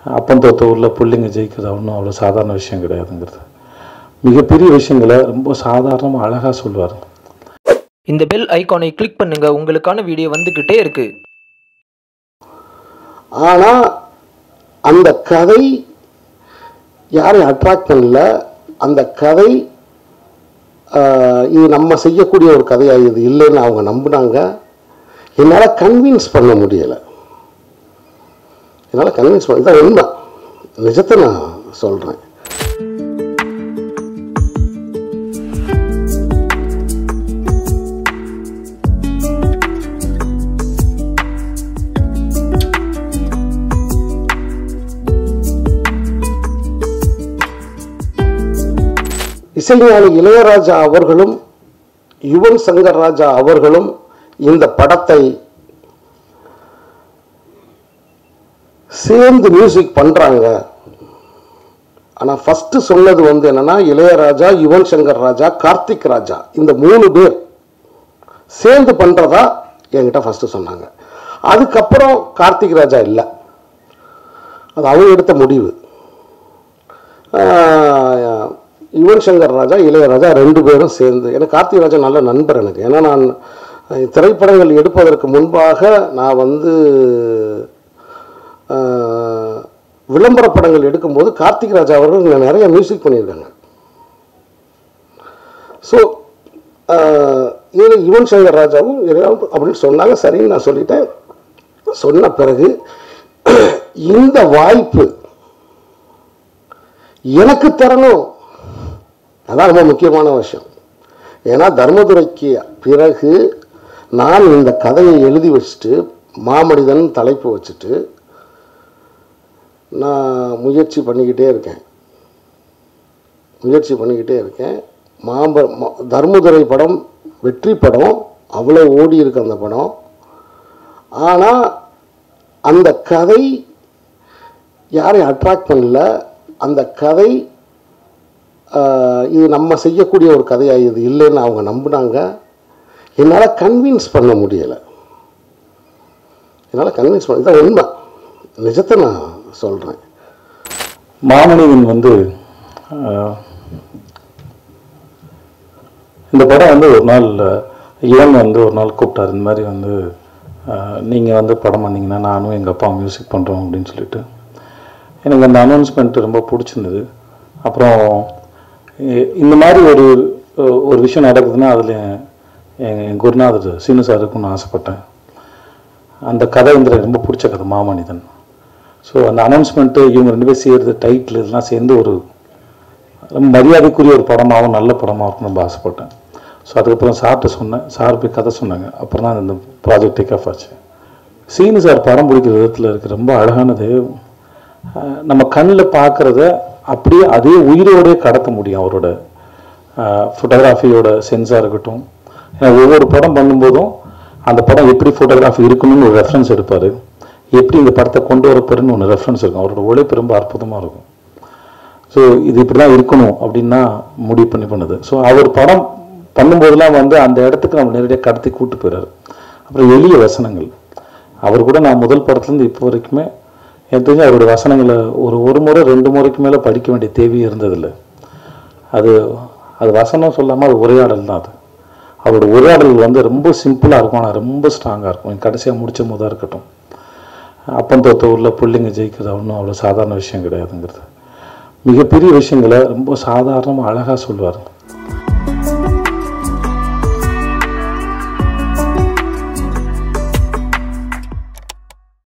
அப்பந்தோத்த ஊரில் புள்ளிங்க ஜெயிக்கிறது ஒன்றும் அவ்வளோ சாதாரண விஷயம் கிடையாதுங்கிறது மிகப்பெரிய விஷயங்களை ரொம்ப சாதாரணமாக அழகாக சொல்லுவார் இந்த பெல் ஐகானை கிளிக் பண்ணுங்க உங்களுக்கான வீடியோ வந்துகிட்டே இருக்கு ஆனால் அந்த கதை யாரையும் அட்ராக்ட் பண்ணல அந்த கதை ஆஹ், இது நம்ம செய்யக்கூடிய ஒரு கதையா இது இல்லைன்னு அவங்க நம்பினாங்க என்னால் கன்வின்ஸ் பண்ண முடியலை என்னால் கன்வின்ஸ் பண்ண இதான் உண்மை நிஜத்தை நான் சொல்கிறேன் இசைஞானி இளையராஜா அவர்களும் யுவன் சங்கர் ராஜா அவர்களும் இந்த படத்தை சேர்ந்து மியூசிக் பண்றாங்க ஆனா ஃபர்ஸ்ட் சொன்னது வந்து என்னன்னா இளையராஜா யுவன் சங்கர் ராஜா கார்த்திக் ராஜா இந்த மூணு பேர் சேர்ந்து பண்றதா என்கிட்ட ஃபர்ஸ்ட் சொன்னாங்க அதுக்கப்புறம் கார்த்திக் ராஜா இல்லை அது அவங்க எடுத்த முடிவு ஆஹ் யுவன் சங்கர் ராஜா இளையராஜா ரெண்டு பேரும் சேர்ந்து எனக்கு கார்த்திக் ராஜா நல்ல நண்பர் எனக்கு ஏன்னா நான் அஹ், திரைப்படங்கள் எடுப்பதற்கு முன்பாக நான் வந்து ஆஹ், விளம்பர படங்கள் எடுக்கும்போது கார்த்திக் ராஜா அவர்கள் இங்க நிறைய மியூசிக் பண்ணியிருக்காங்க ஸோ இதில் யுவன் சங்கர் ராஜாவும் இளையராஜாவும் அப்படின்னு சொன்னாங்க சரின்னு நான் சொல்லிட்டேன் சொன்ன பிறகு இந்த வாய்ப்பு எனக்கு தரணும் அதான் ரொம்ப முக்கியமான விஷயம் ஏன்னா தர்மதுரைக்கு பிறகு நான் இந்த கதையை எழுதி வச்சுட்டு மாமனிதன் தலைப்பு வச்சுட்டு நான் முயற்சி பண்ணிக்கிட்டே இருக்கேன் முயற்சி பண்ணிக்கிட்டே இருக்கேன் மாம்ப ம- தர்மதுரை படம் வெற்றி படம் அவ்வளோ ஓடி இருக்கு அந்த படம் ஆனால் அந்த கதை யாரையும் அட்ராக்ட் பண்ணல அந்த கதை ஆஹ், இது நம்ம செய்யக்கூடிய ஒரு கதையா இது இல்லைன்னு அவங்க நம்பினாங்க என்னால் கன்வின்ஸ் பண்ண முடியலை என்னால் கன்வின்ஸ் பண்ண இதான் உண்மை நிஜத்தை நான் சொல்கிறேன் மாமனிதன் வந்து ஆஹ், இந்த படம் வந்து ஒரு நாள் யுவன் வந்து ஒரு நாள் கூப்பிட்டாரு இந்த மாதிரி வந்து நீங்கள் வந்து படம் பண்ணீங்கன்னா நானும் எங்கள் அப்பா மியூசிக் பண்ணுறோம் அப்படின்னு சொல்லிட்டு எனக்கு அந்த அனௌன்ஸ்மெண்ட் ரொம்ப பிடிச்சிருந்தது அப்புறம் இ- இந்த மாதிரி ஒரு ஒரு விஷயம் நடக்குதுன்னா அதில் என் குருநாதர் சீனு சார் இருக்குன்னு ஆசைப்பட்டேன் அந்த கதை வந்து எனக்கு ரொம்ப பிடிச்ச கதை மாமனிதன் ஸோ அந்த அனௌன்ஸ்மெண்ட்டு இவங்க ரெண்டு பேரும் சேர்றது டைட்டில் இதெல்லாம் சேர்ந்து ஒரு ரொம்ப மரியாதைக்குரிய ஒரு படமாகவும் நல்ல படமாக இருக்கும் ரொம்ப ஆசைப்பட்டேன் ஸோ அதுக்கப்புறம் சார்கிட்ட சொன்னேன் சார் போய் கதை சொன்னாங்க அப்புறம் தான் இந்த ப்ராஜெக்ட் டேக் ஆஃப் ஆச்சு சீனு சார் படம் பிடிக்கிற விதத்தில் இருக்க ரொம்ப அழகானது அஹ், நம்ம கண்ணில் பார்க்குறத அப்படியே அதே உயிரோடே கடத்த முடியும் அவரோட ஃபோட்டோகிராஃபியோட சென்ஸாக இருக்கட்டும் ஏன்னா ஒவ்வொரு படம் பண்ணும்போதும் அந்த படம் எப்படி ஃபோட்டோகிராஃபி இருக்கணும்னு ஒரு ரெஃபரன்ஸ் எடுப்பார் எப்படி இந்த படத்தை கொண்டு வரப்போறன்னு ஒன்று ரெஃபரன்ஸ் இருக்கும் அவரோட உழைப்பு ரொம்ப அற்புதமாக இருக்கும் ஸோ இது இப்படி தான் இருக்கணும் அப்படின்னா முடிவு பண்ணி பண்ணுது ஸோ அவர் படம் பண்ணும்போதெல்லாம் வந்து அந்த இடத்துக்கு நம்ம நேரடியாக கடத்தி கூட்டு போயிறாரு அப்புறம் எளிய வசனங்கள் அவர் கூட நான் முதல் படத்துலேருந்து இப்போ வரைக்குமே எனக்கு தெரிஞ்சு அவருடைய வசனங்களை ஒரு ஒரு முறை ரெண்டு முறைக்கு மேலே படிக்க வேண்டிய தேவையே இருந்ததில்லை அது அது வசனம் சொல்லாமல் அது உரையாடல் தான் அது அவரோட உரையாடல் வந்து ரொம்ப சிம்பிளாக இருக்கும் ஆனால் ரொம்ப ஸ்ட்ராங்காக இருக்கும் கடைசியாக முடிச்ச போதாக இருக்கட்டும் அப்பந்தோத்த ஊரில் புள்ளிங்க ஜெயிக்கிறது ஒன்றும் அவ்வளோ சாதாரண விஷயம் கிடையாதுங்கிறது மிகப்பெரிய விஷயங்களை ரொம்ப சாதாரணமாக அழகாக சொல்லுவார்